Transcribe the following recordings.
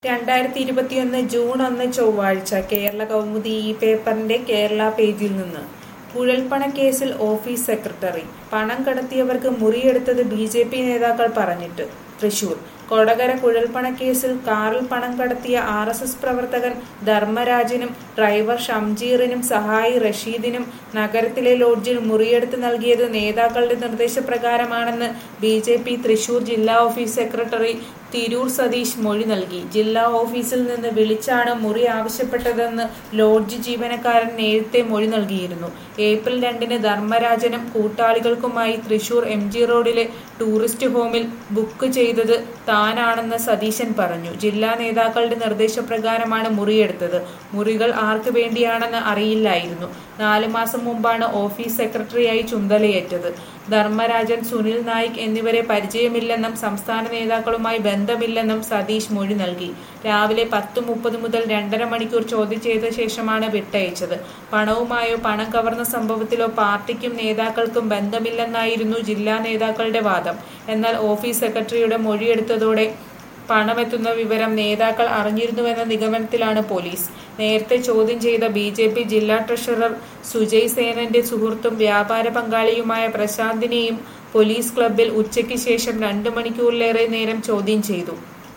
രണ്ടായിരത്തി ഇരുപത്തിയൊന്ന് ജൂൺ ഒന്ന് ചൊവ്വാഴ്ച കേരള കൗമുദി ഈ പേപ്പറിന്റെ കേരള പേജിൽ നിന്ന് കുഴൽപ്പണ കേസിൽ ഓഫീസ് സെക്രട്ടറി പണം കടത്തിയവർക്ക് മുറിയെടുത്തത് ബി ജെ പി നേതാക്കൾ പറഞ്ഞിട്ട് തൃശൂർ കൊടകര കുഴൽപ്പണ കേസിൽ കാറിൽ പണം കടത്തിയ ആർ എസ് എസ് പ്രവർത്തകൻ ധർമ്മരാജനും ഡ്രൈവർ ഷംജീറിനും സഹായി റഷീദിനും നഗരത്തിലെ ലോഡ്ജിൽ മുറിയെടുത്ത് നൽകിയത് നേതാക്കളുടെ നിർദ്ദേശപ്രകാരമാണെന്ന് ബി ജെ പി തൃശൂർ ജില്ലാ ഓഫീസ് സെക്രട്ടറി തിരൂർ സതീഷ് മൊഴി നൽകി ജില്ലാ ഓഫീസിൽ നിന്ന് വിളിച്ചാണ് മുറി ആവശ്യപ്പെട്ടതെന്ന് ലോഡ്ജ് ജീവനക്കാരൻ നേരത്തെ മൊഴി നൽകിയിരുന്നു ഏപ്രിൽ രണ്ടിന് ധർമ്മരാജനും കൂട്ടാളികൾക്കുമായി തൃശൂർ എം ജി റോഡിലെ ടൂറിസ്റ്റ് ഹോമിൽ ബുക്ക് ചെയ്തത് താനാണെന്ന് സതീശൻ പറഞ്ഞു ജില്ലാ നേതാക്കളുടെ നിർദ്ദേശപ്രകാരമാണ് മുറിയെടുത്തത് മുറികൾ ആർക്ക് വേണ്ടിയാണെന്ന് അറിയില്ലായിരുന്നു നാലു മാസം മുമ്പാണ് ഓഫീസ് സെക്രട്ടറിയായി ചുമതലയേറ്റത് ധർമ്മരാജൻ സുനിൽ നായിക് എന്നിവരെ പരിചയമില്ലെന്നും സംസ്ഥാന നേതാക്കളുമായി ബന്ധമില്ലെന്നും സതീഷ് മൊഴി നൽകി രാവിലെ പത്ത് മുപ്പത് മുതൽ രണ്ടര മണിക്കൂർ ചോദ്യം ചെയ്ത ശേഷമാണ് വിട്ടയച്ചത് പണവുമായോ പണം കവർന്ന സംഭവത്തിലോ പാർട്ടിക്കും നേതാക്കൾക്കും ബന്ധമില്ലെന്നായിരുന്നു ജില്ലാ നേതാക്കളുടെ വാദം എന്നാൽ ഓഫീസ് സെക്രട്ടറിയുടെ മൊഴിയെടുത്തതോടെ പണമെത്തുന്ന വിവരം നേതാക്കൾ അറിഞ്ഞിരുന്നുവെന്ന നിഗമനത്തിലാണ് പോലീസ് നേരത്തെ ചോദ്യം ചെയ്ത ബി ജെ പി ജില്ലാ ട്രഷറർ സുജയ് സേനന്റെ സുഹൃത്തും വ്യാപാര പങ്കാളിയുമായ പ്രശാന്തിനെയും പോലീസ് ക്ലബിൽ ഉച്ചയ്ക്ക് ശേഷം രണ്ട് മണിക്കൂറിലേറെ നേരം ചോദ്യം ചെയ്തു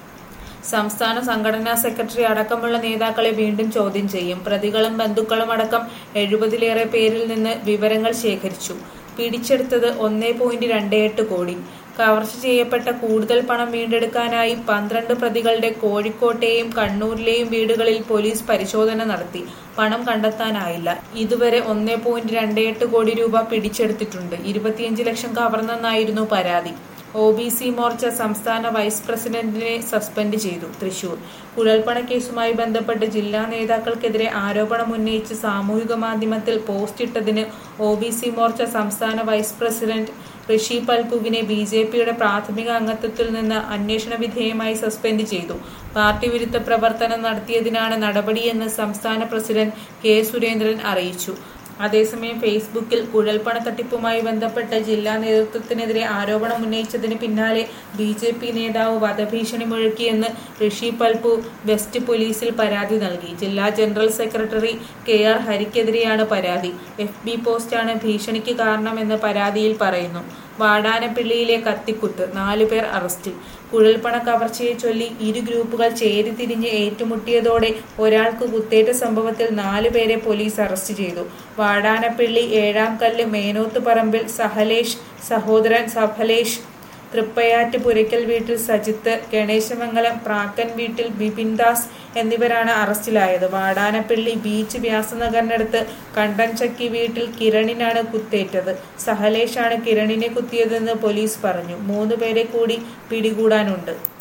സംസ്ഥാന സംഘടനാ സെക്രട്ടറി അടക്കമുള്ള നേതാക്കളെ വീണ്ടും ചോദ്യം ചെയ്യും പ്രതികളും ബന്ധുക്കളും അടക്കം എഴുപതിലേറെ പേരിൽ നിന്ന് വിവരങ്ങൾ ശേഖരിച്ചു പിടിച്ചെടുത്തത് ഒന്നേ പോയിന്റ് രണ്ട് എട്ട് കോടി കവർച്ച ചെയ്യപ്പെട്ട കൂടുതൽ പണം വീണ്ടെടുക്കാനായി പന്ത്രണ്ട് പ്രതികളുടെ കോഴിക്കോട്ടെയും കണ്ണൂരിലെയും വീടുകളിൽ പോലീസ് പരിശോധന നടത്തി പണം കണ്ടെത്താനായില്ല ഇതുവരെ ഒന്നേ പോയിന്റ് രണ്ട് എട്ട് കോടി രൂപ പിടിച്ചെടുത്തിട്ടുണ്ട് ഇരുപത്തിയഞ്ച് ലക്ഷം കവർന്നെന്നായിരുന്നു പരാതി ഒ ബി സി മോർച്ച സംസ്ഥാന വൈസ് പ്രസിഡന്റിനെ സസ്പെൻഡ് ചെയ്തു തൃശൂർ കുഴൽപ്പണ കേസുമായി ബന്ധപ്പെട്ട് ജില്ലാ നേതാക്കൾക്കെതിരെ ആരോപണം ഉന്നയിച്ച് സാമൂഹിക മാധ്യമത്തിൽ പോസ്റ്റ് ഇട്ടതിന് ഒ ബി സി മോർച്ച സംസ്ഥാന വൈസ് പ്രസിഡന്റ് ഋഷി പൽപുവിനെ ബി ജെ പിയുടെ പ്രാഥമിക അംഗത്വത്തിൽ നിന്ന് അന്വേഷണ വിധേയമായി സസ്പെൻഡ് ചെയ്തു പാർട്ടി വിരുദ്ധ പ്രവർത്തനം നടത്തിയതിനാണ് നടപടിയെന്ന് സംസ്ഥാന പ്രസിഡന്റ് കെ സുരേന്ദ്രൻ അറിയിച്ചു അതേസമയം ഫേസ്ബുക്കിൽ കുഴൽപ്പണ തട്ടിപ്പുമായി ബന്ധപ്പെട്ട ജില്ലാ നേതൃത്വത്തിനെതിരെ ആരോപണം ഉന്നയിച്ചതിന് പിന്നാലെ ബി ജെ പി നേതാവ് വധഭീഷണി മുഴക്കിയെന്ന് ഋഷി പൽപു വെസ്റ്റ് പോലീസിൽ പരാതി നൽകി ജില്ലാ ജനറൽ സെക്രട്ടറി കെ ആർ ഹരിക്കെതിരെയാണ് പരാതി എഫ് ബി പോസ്റ്റാണ് ഭീഷണിക്ക് കാരണമെന്ന് പരാതിയിൽ പറയുന്നു വാടാനപ്പിള്ളിയിലെ കത്തിക്കുത്ത് നാലുപേർ അറസ്റ്റിൽ കുഴൽപ്പണ കവർച്ചയെ ചൊല്ലി ഇരു ഗ്രൂപ്പുകൾ ചേരിതിരിഞ്ഞ് ഏറ്റുമുട്ടിയതോടെ ഒരാൾക്ക് കുത്തേറ്റ സംഭവത്തിൽ നാലുപേരെ പോലീസ് അറസ്റ്റ് ചെയ്തു വാടാനപ്പിള്ളി ഏഴാംകല്ല് മേനോത്ത് പറമ്പിൽ സഹലേഷ് സഹോദരൻ സഫലേഷ് തൃപ്പയാറ്റ് പുരയ്ക്കൽ വീട്ടിൽ സജിത്ത് ഗണേശമംഗലം പ്രാക്കൻ വീട്ടിൽ ബിപിൻദാസ് എന്നിവരാണ് അറസ്റ്റിലായത് വാടാനപ്പള്ളി ബീച്ച് വ്യാസനഗറിനടുത്ത് കണ്ടൻചക്കി വീട്ടിൽ കിരണിനാണ് കുത്തേറ്റത് സഹലേഷാണ് കിരണിനെ കുത്തിയതെന്ന് പോലീസ് പറഞ്ഞു മൂന്നുപേരെ കൂടി പിടികൂടാനുണ്ട്